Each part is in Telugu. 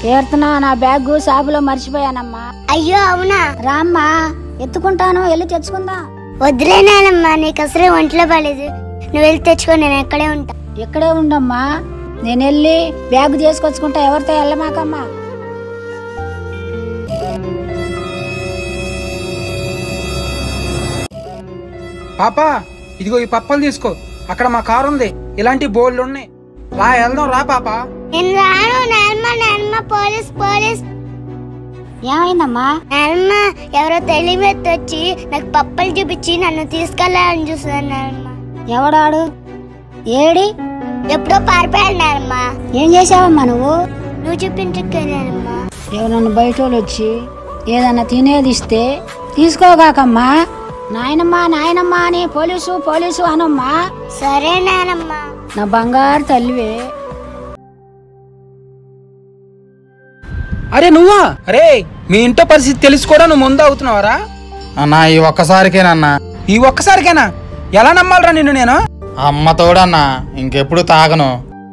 కీర్తన నా బ్యాగ్ షాపులో మర్చిపోయానమ్మా అయ్యో అవునా రామ్మా ఎత్తుకుంటాను వెళ్ళి తెచ్చుకుందాం వద్దులే నానమ్మా నీకు అసలే ఒంట్లో బాలేదు నువ్వు వెళ్ళి తెచ్చుకో నేను ఎక్కడే ఉంటా ఇక్కడే ఉండమ్మా నేను వెళ్ళి బ్యాగ్ తీసుకొచ్చుకుంటా ఎవరితో వెళ్ళమాకమ్మా పాపా ఇదిగో ఈ పప్పలు తీసుకో అక్కడ మా కారు ఉంది ఇలాంటి బోర్డులు ఉన్నాయి రా వెళ్దాం రా పాపా నేను రాను నానమ్మ నానమ్మ పోలీస్ పోలీస్ ఏమైందమ్మా నానమ్మ ఎవరో తెలియమెత్తి వచ్చి నాకు పప్పలు చూపించి నన్ను తీసుకెళ్ళాలని చూస్తున్నాను నానమ్మ ఎవడాడు ఏడి ఎప్పుడో పారిపోయాడు నానమ్మ ఏం చేసావమ్మా నువ్వు నువ్వు చూపించకే నానమ్మ ఎవరన్నా బయట వాళ్ళు వచ్చి ఏదన్నా తినేది ఇస్తే తీసుకోగాకమ్మా నాయనమ్మా నాయనమ్మా అని పోలీసు పోలీసు అనమ్మా సరే నానమ్మ నా బంగారు తల్లివే అరే నువ్వా అరే మీ ఇంట్లో పరిస్థితి తెలిసి కూడా నువ్వు ముందు అవుతున్నావరా అన్నా ఈ ఒక్కసారికేనన్నా ఈ ఒక్కసారికేనా ఎలా నమ్మాలరా నిన్ను నేను అమ్మ తోడన్నా ఇంకెప్పుడు తాగను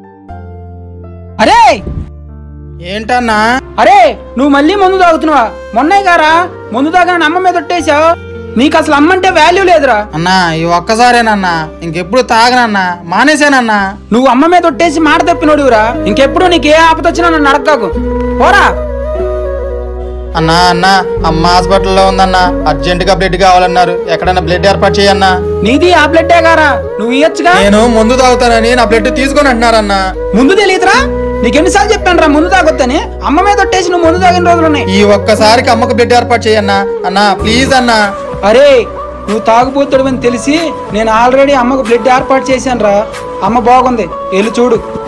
అరే ఏంటన్నా అరే నువ్వు మళ్ళీ మందు తాగుతున్నావా మొన్నే గారా మందు తాగా అమ్మ మీద ఒట్టేశావు నీకు అసలు అమ్మంటే వాల్యూ లేదురా అన్నా ఈ ఒక్కసారేనన్నా ఇంకెప్పుడు తాగనన్నా మానేశానన్నా నువ్వు అమ్మ మీద ఒట్టేసి మాట తప్పినోడురా ఇంకెప్పుడు నీకు ఏ ఆపద వచ్చినా నన్ను అడగకు పోరా అన్నా అన్నా అమ్మ హాస్పిటల్లో ఉందన్నా అర్జెంట్ గా బ్లడ్ కావాలన్నారు ఎక్కడైనా బ్లడ్ ఏర్పాటు చేయన్నా నీది ఆ బ్లడ్డే గారా నువ్వు ఇయ్యొచ్చుగా నేను ముందు తాగుతానని నా బ్లడ్ తీసుకొని అంటున్నారన్నా ముందు తెలియదురా నీకెన్నిసార్లు చెప్పాను రా ముందు తాగొద్దని అమ్మ మీద ఒట్టేసి నువ్వు ముందు తాగిన రోజులున్నాయి ఈ ఒక్కసారికి అమ్మకు బ్లడ్ ఏర్పాటు చేయన్నా అన్నా ప్లీజ్ అన్నా అరే నువ్వు తాగుబోతుడు అని తెలిసి నేను ఆల్రెడీ అమ్మకు బ్లడ్ ఏర్పాటు చేశాను రా అమ్మ బాగుంది వెళ్ళి చూడు